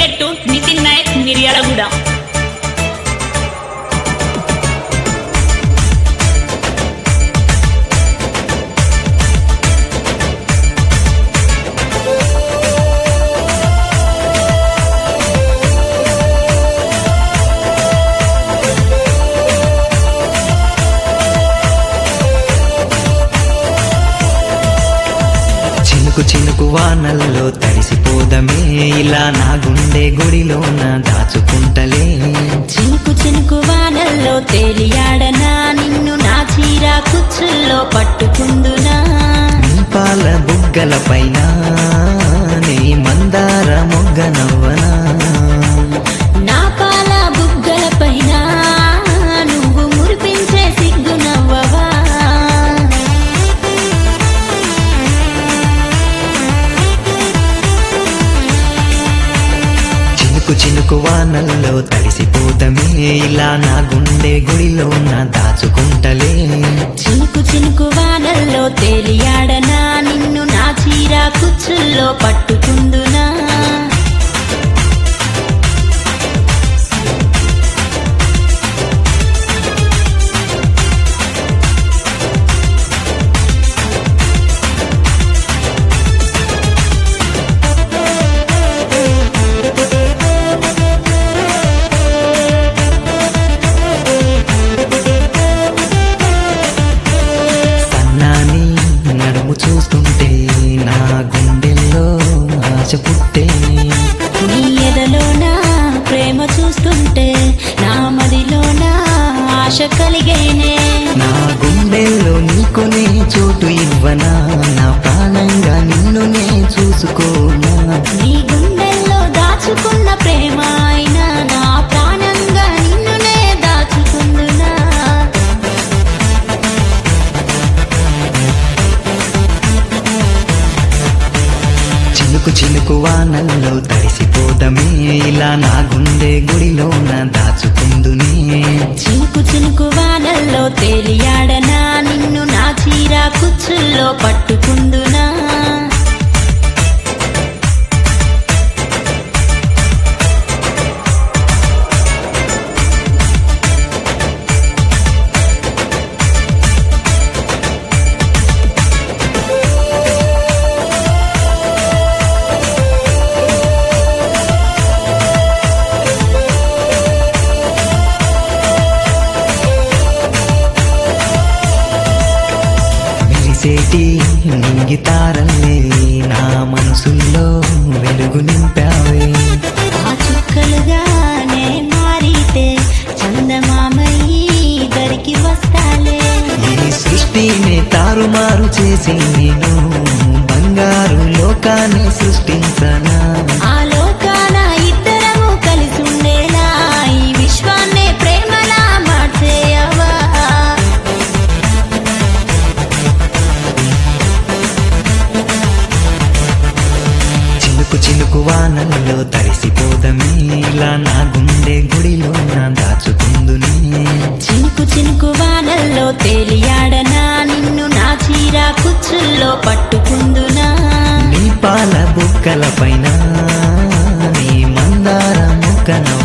ఎట్టు నితిన్ నాయక్ మిర్యాలగూడ చినుకు చినుకు వానల్లో తడిసిపోదమే ఇలా నా గుండె గుడిలోన దాచుకుంటలే చినుకు చినుకు వానల్లో తేలియాడనా నిన్ను నా చీర కుచ్చుల్లో పట్టుకుందునా నీ పాల బుగ్గల పైన నీ మందార మొగ్గ నవ్వనా నా పాల బుగ్గల పైన నువ్వు మురిపించే సిగ్గు నవ్వవా చినుకు చినుకు వానల్లో తడిసిపోదమే ఇలా నా గుండె గుడిలోన దాచుకుంటలే చినుకు చినుకు వానల్లో తేలియాడనా నిన్ను నా చీర కుచ్చుల్లో పట్టుకుందునా సన్నాని నడుము చూస్తుంటే నా గుండెల్లో ఆశ పుట్టే నీ ఎదలోన ప్రేమ చూస్తుంటే నా మదిలోన ఆశ కలిగేనే నా గుండెల్లో నీకునే చోటు ఇవ్వనా నా ప్రాణంగా నిన్ను నే చూసుకోనా నీ గుండెల్లో దాచుకున్న ప్రేమ అయినా నా ప్రాణంగా నిన్నునే దాచుకుందునా చినుకు చినుకు వానల్లో తడిసిపోదమే ఇలా నా గుండె గుడిలోన దాచుకుందునే చినుకు చినుకు వానల్లో తేలియాడనా నిన్ను నా చీర కుచ్చుల్లో పట్టుకుందునా మెరిసేటి నింగితారల్లే నా మనసుల్లో వెలుగు నింపావే ఆ చుక్కలుగానే మారితే చందమామయ్యి దరికి వస్తాలే ఈ సృష్టిని తారుమారు చేసి నేను బంగారు లోకాన్ని సృష్టించనా ఆ లోకాన ఇద్దరము కలిసి ఉండేలా ఈ విశ్వాన్నే ప్రేమలా మార్చేయవా చినుకు చినుకు వానల్లో తడిసిపోదమే ఇలా నా గుండె గుడిలో నా దాచుకుందునే చినుకు చినుకు వానల్లో తేలియాడనా నిన్ను నా చీర కుచ్చుల్లో పట్టుకుందునా నీ పాల బుక్కల పైన నీ మందార ముక్కన